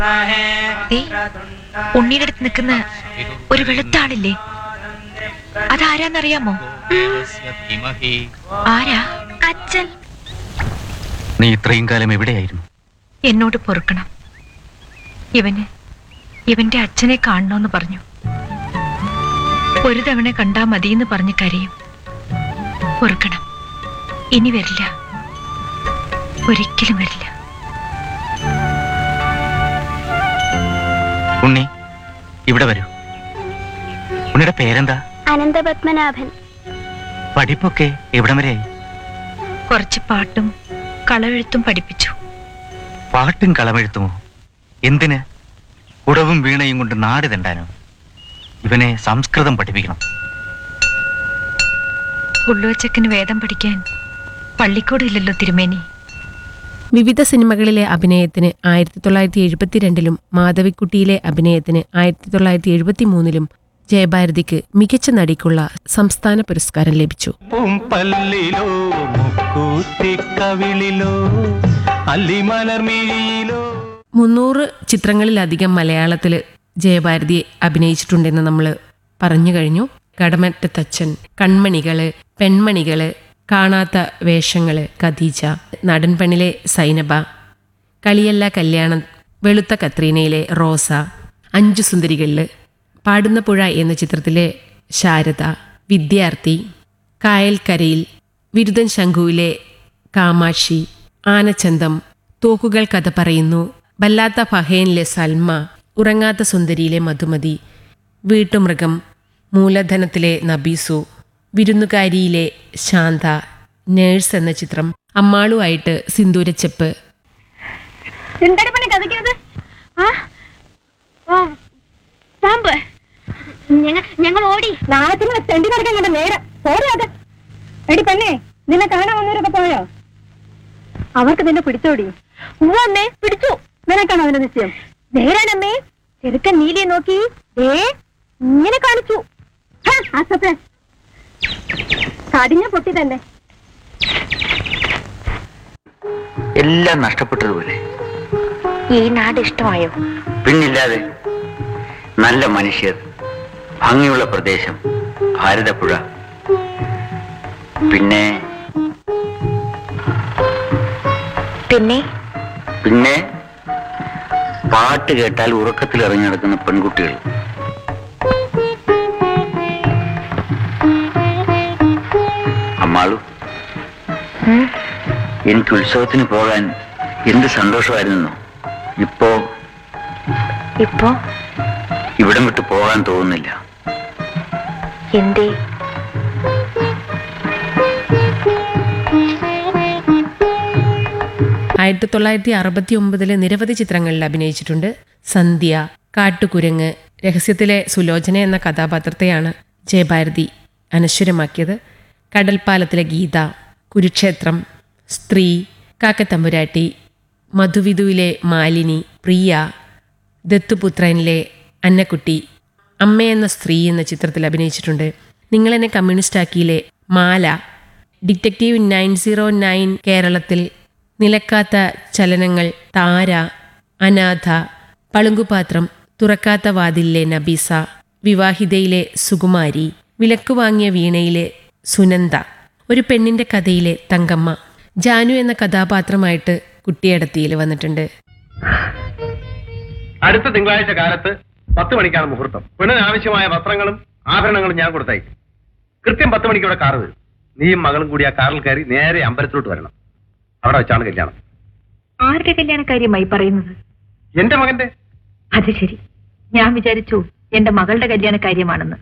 ദേ, ഉണ്ണിയുടെ അടുത്ത് നിൽക്കുന്ന ഒരു വെളുത്ത ആളില്ലേ അതാരാന്നറിയാമോ ആരാ അച്ഛൻ നീ ഇത്രയും കാലം എവിടെയായിരുന്നു എന്നോട് പൊറുക്കണം ഇവന് ഇവന്റെ അച്ഛനെ കാണണമെന്ന് പറഞ്ഞു ഒരു തവണ കണ്ടാ മതിയെന്ന് പറഞ്ഞ് കരയും പൊറുക്കണം ഇനി വരില്ല ഒരിക്കലും വരില്ല ഉണ്ണി ഇവിടെ വരൂ ഉണ്ണിയുടെ പേരെന്താ അനന്തപത്മനാഭൻ പഠിപ്പൊക്കെ എവിടം വരെയായി കുറച്ച് പാട്ടും കളവെഴുത്തും പഠിപ്പിച്ചു പാട്ടും കളമെഴുത്തുമോ എന്തിന് കുടവും വീണയും കൊണ്ട് നാട് തണ്ടാനോ ഇവനെ സംസ്കൃതം പഠിപ്പിക്കണം ഉള്ളുവച്ചക്കന് വേദം പഠിക്കാൻ പള്ളിക്കൂടം ഇല്ലല്ലോ തിരുമേനി വിവിധ സിനിമകളിലെ അഭിനയത്തിന് ആയിരത്തി തൊള്ളായിരത്തി എഴുപത്തിരണ്ടിലും മാധവിക്കുട്ടിയിലെ അഭിനയത്തിന് ആയിരത്തി തൊള്ളായിരത്തി എഴുപത്തി മൂന്നിലും ജയഭാരതിക്ക് മികച്ച നടിക്കുള്ള സംസ്ഥാന പുരസ്കാരം ലഭിച്ചു പല്ലിലോ മുക്കൂത്തിക്കവിളിലോ അല്ലിമലർമിഴിയിലോ മുന്നൂറ് ചിത്രങ്ങളിലധികം മലയാളത്തിൽ ജയഭാരതി അഭിനയിച്ചിട്ടുണ്ടെന്ന് നമ്മൾ പറഞ്ഞു കഴിഞ്ഞു കടമറ്റത്തച്ഛൻ കൺമണികള് പെൺമണികള് കാണാത്ത വേഷങ്ങള് ഖദീജ നടൻപണിലെ സൈനബ കളിയല്ല കല്യാണം വെളുത്ത കത്രീനയിലെ റോസ അഞ്ചു സുന്ദരികളില് പാടുന്ന പുഴ എന്ന ചിത്രത്തിലെ ശാരദ വിദ്യാർത്ഥി കായൽക്കരയിൽ വിരുദൻ ശംഖുവിലെ കാമാക്ഷി ആനച്ചന്തം തോക്കുകൾ കഥ പറയുന്നു വല്ലാത്ത ഫഹേനിലെ സൽമ ഉറങ്ങാത്ത സുന്ദരിയിലെ മധുമതി വീട്ടുമൃഗം മൂലധനത്തിലെ നബീസു വിരുന്നുകാരിയിലെ ശാന്ത നേഴ്സ് എന്ന ചിത്രം അമ്മാളുമായിട്ട് സിന്ദൂരച്ചെപ്പ് എന്താണ് പണി കഥയ്ക്കത് ആ ഓ പാമ്പ് ഞങ്ങൾ ഞങ്ങൾ ഓടി നാളത്തിന് തെണ്ടി നടക്കാൻ കണ്ട നേരം പോരാതെ എടി പെണ്ണേ നിന്നെ കാണാൻ വന്നവരൊക്കെ പോയോ അവർക്ക് നിന്നെ പിടിച്ചോടി അമ്മേ പിടിച്ചു നിനക്കാണോ അതിന്റെ നിശ്ചയം നേരാണമ്മേ ചെറുക്കൻ നീലിയെ നോക്കി ഏ ഇങ്ങനെ കാണിച്ചു ഹ, അസത്തെ കടിഞ്ഞ പൊട്ടി തന്നെ എല്ലാം നഷ്ടപ്പെട്ടതുപോലെ ഈ നാട് ഇഷ്ടമായോ പിന്നില്ലാതെ നല്ല മനുഷ്യർ ഭംഗിയുള്ള പ്രദേശം ഭാരതപ്പുഴ പിന്നെ പിന്നെ പിന്നെ പാട്ട് കേട്ടാൽ ഉറക്കത്തിൽ ഇറങ്ങി നടക്കുന്ന പെൺകുട്ടികൾ അമ്മാളു എനിക്ക് ഉത്സവത്തിന് പോകാൻ എന്ത് സന്തോഷമായിരുന്നു ഇപ്പോ ഇപ്പോ ഇവിടം വിട്ട് പോകാൻ തോന്നുന്നില്ല എന്തേ ആയിരത്തി തൊള്ളായിരത്തി അറുപത്തി ഒമ്പതിലെ നിരവധി ചിത്രങ്ങളിൽ അഭിനയിച്ചിട്ടുണ്ട് സന്ധ്യ കാട്ടുകുരങ്ങ് രഹസ്യത്തിലെ സുലോചന എന്ന കഥാപാത്രത്തെയാണ് ജയഭാരതി അനശ്വരമാക്കിയത് കടൽപ്പാലത്തിലെ ഗീത കുരുക്ഷേത്രം സ്ത്രീ കാക്കത്തമ്പുരാട്ടി മധുവിധുവിലെ മാലിനി പ്രിയ ദത്തുപുത്രനിലെ അന്നക്കുട്ടി അമ്മ എന്ന സ്ത്രീ എന്ന ചിത്രത്തിൽ അഭിനയിച്ചിട്ടുണ്ട് നിങ്ങളെന്നെ കമ്മ്യൂണിസ്റ്റാക്കിയിലെ Mala detective nine zero nine കേരളത്തിൽ നിലക്കാത്ത ചലനങ്ങൾ താര അനാഥ പളുങ്കുപാത്രം തുറക്കാത്ത വാതിലിലെ നബീസ വിവാഹിതയിലെ സുകുമാരി വിലക്കു വാങ്ങിയ വീണയിലെ സുനന്ദ ഒരു പെണ്ണിന്റെ കഥയിലെ തങ്കമ്മ ജാനു എന്ന കഥാപാത്രമായിട്ട് കുട്ടിയടത്തിയിൽ വന്നിട്ടുണ്ട് അടുത്ത തിങ്കളാഴ്ച കാലത്ത് പത്ത് മണിക്കാണ് മുഹൂർത്തം പെണ്ണിന് ആവശ്യമായ വസ്ത്രങ്ങളും ആഭരണങ്ങളും ഞാൻ കൊടുത്തയക്കും കൃത്യം പത്ത് മണിക്ക് ഇവിടെ കാറ് വരും നീയും മകളും കൂടി ആ കാറിൽ കയറി നേരെ അമ്പലത്തിലോട്ട് വരണം അവിടെ വെച്ചാണ് കല്യാണം ആരുടെ കല്യാണക്കാര്യമായി പറയുന്നത് എന്റെ മകന്റെ അത് ശരി ഞാൻ വിചാരിച്ചു എന്റെ മകളുടെ കല്യാണക്കാര്യമാണെന്ന്